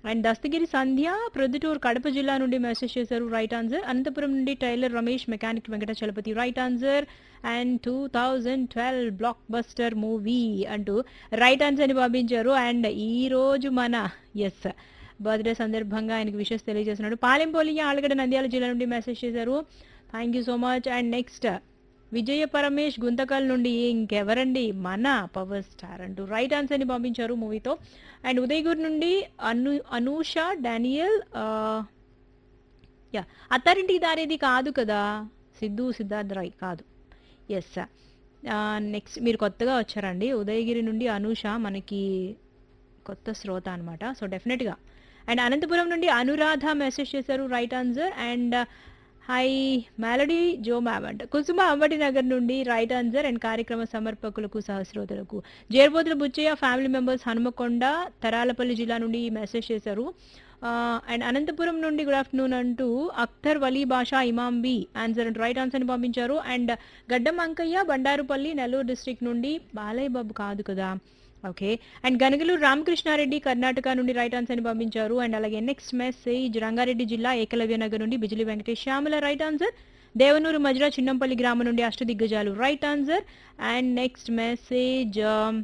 and Dastagiri Sandhya Proddatur Kadapa జిల్లా నుండి message చేశారు రైట్ ఆన్సర్ అనంతపురం నుండి tailor Ramesh mechanic Venkatachalapathi right answer and two thousand twelve blockbuster movie అంటూ రైట్ ఆన్సర్ ని పంపించారు అండ్ ఈ రోజు మన ఎస్ బర్త్డే సందర్భంగా ఆయనకి విషెస్ తెలియజేస్తున్నాడు పాలెంపోలి ఆలగడ్డ నంద్యాల జిల్లా నుండి మెసేజ్ చేశారు thank you so much and next Vijaya Paramesh Guntakal నుండి ఇంకెవరండి మన పవర్ స్టార్ అంటూ రైట్ ఆన్సర్ ని పంపించారు మూవీతో అండ్ ఉదయగిరి నుండి అను అనూష డానియల్ ఆ, యా అత్తారింటికి దారేది కాదు కదా సిద్ధు సిద్ధార్థ్ రాయ్ కాదు ఎస్ నెక్స్ట్ మీరు కొత్తగా వచ్చారండి ఉదయగిరి నుండి అనూష మనకి కొత్త శ్రోత అనమాట సో డెఫినెట్గా అండ్ అనంతపురం నుండి అనురాధ మెసేజ్ చేశారు right answer and hi melody జో మ్యామ్ అంట కుసుమ అంబటి నగర్ నుండి రైట్ ఆన్సర్ అండ్ కార్యక్రమ సమర్పకులకు సహస్రోతులకు జేర్బోతుల బుచ్చయ్య ఫ్యామిలీ మెంబర్స్ హనుమకొండ తరాలపల్లి జిల్లా నుండి మెసేజ్ చేశారు అండ్ అనంతపురం నుండి గుడ్ ఆఫ్టర్నూన్ అంటూ Akhtar Wali Basha Imam B answer and right answer ని పంపించారు అండ్ గడ్డం అంకయ్య బండారుపల్లి నెల్లూరు డిస్ట్రిక్ట్ నుండి బాలయ్య బాబు కాదు కదా ఓకే అండ్ గనగలూరు రామకృష్ణారెడ్డి కర్ణాటక నుండి రైట్ ఆన్సర్ ని పంపించారు అండ్ అలాగే నెక్స్ట్ మెసేజ్ రంగారెడ్డి జిల్లా ఏకలవ్య నగర్ నుండి బిజిలి వెంకటేష్ శ్యామల రైట్ ఆన్సర్ దేవనూరు మజ్రా చిన్నంపల్లి గ్రామం నుండి అష్టదిగ్గజాలు right answer and next message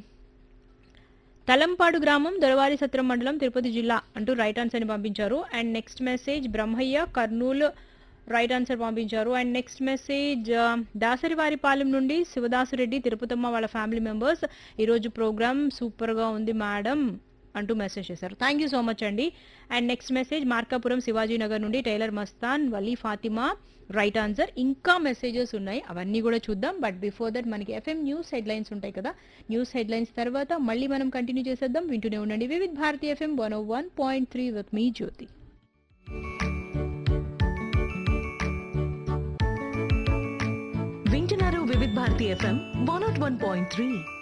Talampadu గ్రామం దొరవారి సత్రం మండలం తిరుపతి జిల్లా అంటూ రైట్ ఆన్సర్ ని పంపించారు and next message Brahmayya Kurnool right answer పంపించారు అండ్ నెక్స్ట్ మెసేజ్ దాసరివారిపాలెం నుండి శివదాసురెడ్డి తిరుపతమ్మ వాళ్ళ ఫ్యామిలీ మెంబర్స్ ఈరోజు ప్రోగ్రామ్ సూపర్ గా ఉంది మేడం అంటూ మెసేజ్ చేశారు థ్యాంక్ యూ సో మచ్ అండి and next message Markapuram Shivajinagar నుండి tailor Mastan Wali Fatima right answer ఇంకా మెసేజెస్ ఉన్నాయి అవన్నీ కూడా చూద్దాం బట్ బిఫోర్ దట్ మనకి ఎఫ్ఎం న్యూస్ హెడ్లైన్స్ ఉంటాయి కదా న్యూస్ హెడ్లైన్స్ తర్వాత మళ్ళీ మనం కంటిన్యూ చేసేద్దాం వింటూనే ఉండండి Vividh Bharati FM one one point three with మీ జ్యోతి వింటున్నారు Vividh Bharati FM one naught one point three